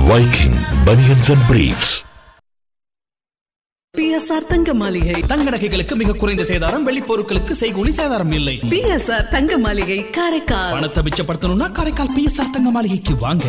Viking Bunions and Briefs. PSR தங்க மாளிகை தங்க நகைகளுக்கு மிக குறைந்த சேதாரம் வெள்ளி பொருட்களுக்கு செய்கூலி சேதாரம் இல்லை பிஎஸ்ஆர் தங்க மாளிகை காரைக்கால் பணத்தை மிச்சப்படுத்தணும்னா காரைக்கால் பிஎஸ்ஆர் தங்க மாளிகைக்கு வாங்க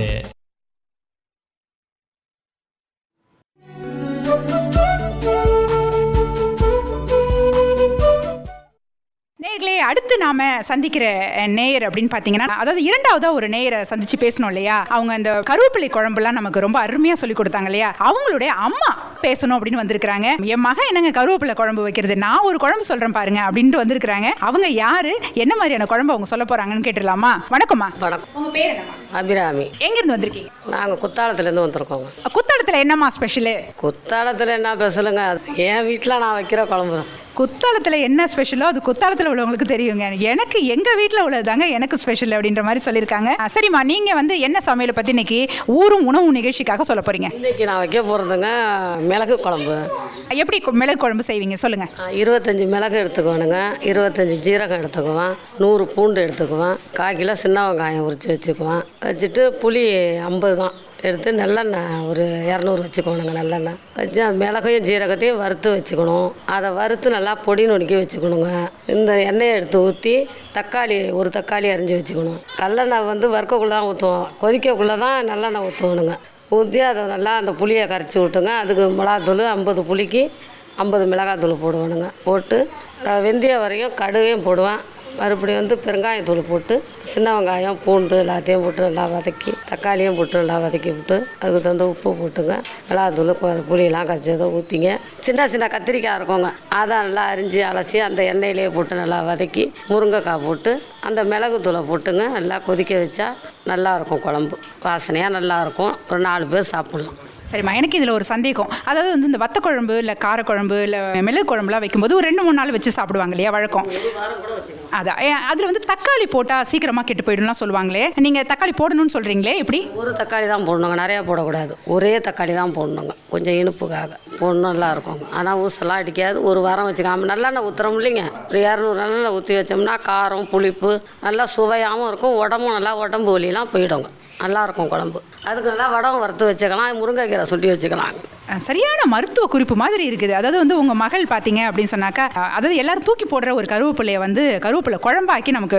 நேயர்களே அடுத்து நாம சந்திக்கிற அஹ், நேயர் அப்படின்னு பாத்தீங்கன்னா அதாவது இரண்டாவதா ஒரு நேயரை சந்திச்சு பேசணும் இல்லையா அவங்க அந்த கருவேப்பிலை குழம்புலாம் நமக்கு ரொம்ப அருமையா சொல்லி கொடுத்தாங்க இல்லையா அவங்களுடைய அம்மா பேசணும் அப்படின்னு வந்திருக்காங்க என் மகன் என்னங்க கருவேப்பிலை குழம்பு வைக்கிறது நான் ஒரு குழம்பு சொல்றேன் பாருங்க அப்படின்ட்டு வந்திருக்காங்க அவங்க யாரு என்ன மாதிரியான குழம்பு அவங்க சொல்ல போறாங்கன்னு கேட்டுடலாமா வணக்கம்மா வணக்கம் உங்க பேர் என்னம்மா அபிராமி எங்க இருந்து வந்திருக்கீங்க நாங்கள் குத்தாலத்துலேருந்து வந்திருக்கோங்க குத்தாலத்துல என்னம்மா ஸ்பெஷலு குத்தாலத்தில் என்ன பேசலுங்க அது என் வீட்டில் நான் வைக்கிற குழம்பு தான் குத்தாலத்துல என்ன ஸ்பெஷலோ அது குத்தாலத்துல உள்ளவங்களுக்கு தெரியுங்க எனக்கு எங்க வீட்ல உள்ளதாங்க எனக்கு ஸ்பெஷல் அப்படின்ற மாதிரி சொல்லியிருக்காங்க ஆ, சரிம்மா நீங்க வந்து என்ன சமையலை பத்தி இன்னைக்கு ஊரும் உணவு நிகழ்ச்சிக்காக சொல்ல போறீங்க இன்றைக்கி நான் வைக்க போகிறதுங்க மிளகு குழம்பு எப்படி கு- மிளகு குழம்பு செய்வீங்க சொல்லுங்க ஆ, இருபத்தஞ்சி மிளகு எடுத்துக்குவானுங்க இருபத்தஞ்சி ஜீரகம் எடுத்துக்குவேன் நூறு பூண்டு எடுத்துக்குவேன் கால் கிலோ சின்ன வெங்காயம் உரித்து வச்சுக்குவேன் வச்சுட்டு புளி ஐம்பது தான் எடுத்து நல்லெண்ணெய் ஒரு இரநூறு வச்சுக்கணுங்க நல்லெண்ணெய் வச்சு அந்த மிளகையும் ஜீரகத்தையும் வறுத்து வச்சுக்கணும் அதை வறுத்து நல்லா பொடி நுணுக்கி வச்சுக்கணுங்க இந்த எண்ணெயை எடுத்து ஊற்றி தக்காளி ஒரு தக்காளி அரிஞ்சு வச்சுக்கணும் கல்லெண்ணெய் வந்து வறுக்கக்குள்ளே தான் ஊற்றுவோம் கொதிக்கக்குள்ளே தான் நல்லெண்ணெய் ஊற்றுவணுங்க ஊற்றி அதை நல்லா அந்த புளியை கரைச்சி விட்டுங்க அதுக்கு மிளகாத்தூள் ஐம்பது புளிக்கு ஐம்பது மிளகாத்தூள் போடுவானுங்க போட்டு அஹ், வெந்தயம் வரையும் கடுகையும் போடுவேன் மறுபடியும் வந்து பெருங்காயத்தூள் போட்டு சின்ன வெங்காயம் பூண்டு எல்லாத்தையும் போட்டு நல்லா வதக்கி தக்காளியும் போட்டு நல்லா வதக்கி விட்டு அதுக்கு தகுந்த உப்பு போட்டுங்க மிளகாத்தூள் கொ- புளியெல்லாம் கரைச்சதை ஊற்றிங்க சின்ன சின்ன கத்திரிக்காய் இருக்குங்க அதை நல்லா அரிஞ்சு அலசி அந்த எண்ணெயிலேயே போட்டு நல்லா வதக்கி முருங்கைக்காய் போட்டு அந்த மிளகுத்தூளை போட்டுங்க நல்லா கொதிக்க வச்சா நல்லா இருக்கும் குழம்பு வாசனையாக நல்லா இருக்கும் ஒரு நாலு பேர் சாப்பிட்லாம் சரிம்மா எனக்கு இதில் ஒரு சந்தேகம் அதாவது வந்து இந்த வத்த குழம்பு இல்லை காரக்குழம்பு இல்லை மிளகு குழம்புலாம் வைக்கும்போது ஒரு ரெண்டு மூணு நாள் வச்சு சாப்பிடுவாங்க இல்லையா வழக்கம் அதான் அதில் வந்து தக்காளி போட்டால் சீக்கிரமாக கெட்டு போயிடும்லாம் சொல்லுவாங்களே நீங்கள் தக்காளி போடணும்னு சொல்கிறீங்களே எப்படி ஒரு தக்காளி தான் போடணுங்க நிறையா போடக்கூடாது ஒரே தக்காளி தான் போடணுங்க கொஞ்சம் இனிப்புக்காக போடணும் நல்லா இருக்குங்க ஆனால் ஊசெல்லாம் அடிக்காது ஒரு வாரம் வச்சுக்காம நல்லெண்ணெய் ஊற்றுறோம் இல்லைங்க ஒரு இரநூறு நல்லெண்ணெய் ஊற்றி வச்சோம்னா காரம் புளிப்பு நல்லா சுவையாகவும் இருக்கும் உடம்பும் நல்லா உடம்பு வலியெல்லாம் போயிடுங்க நல்லா இருக்கும் குழம்பு அதுக்கு நல்லா வடம் வறுத்து வச்சுக்கலாம் முருங்கைக்கீரை சுட்டி வச்சுக்கலாம் அஹ், சரியான மருத்துவ குறிப்பு மாதிரி இருக்குது அதாவது வந்து உங்கள் மகள் பார்த்தீங்க அப்படின்னு சொன்னாக்கா அஹ், அதாவது எல்லாரும் தூக்கி போடுற ஒரு கருவேப்பிலையை வந்து கருவேப்பிலை குழம்பாக்கி நமக்கு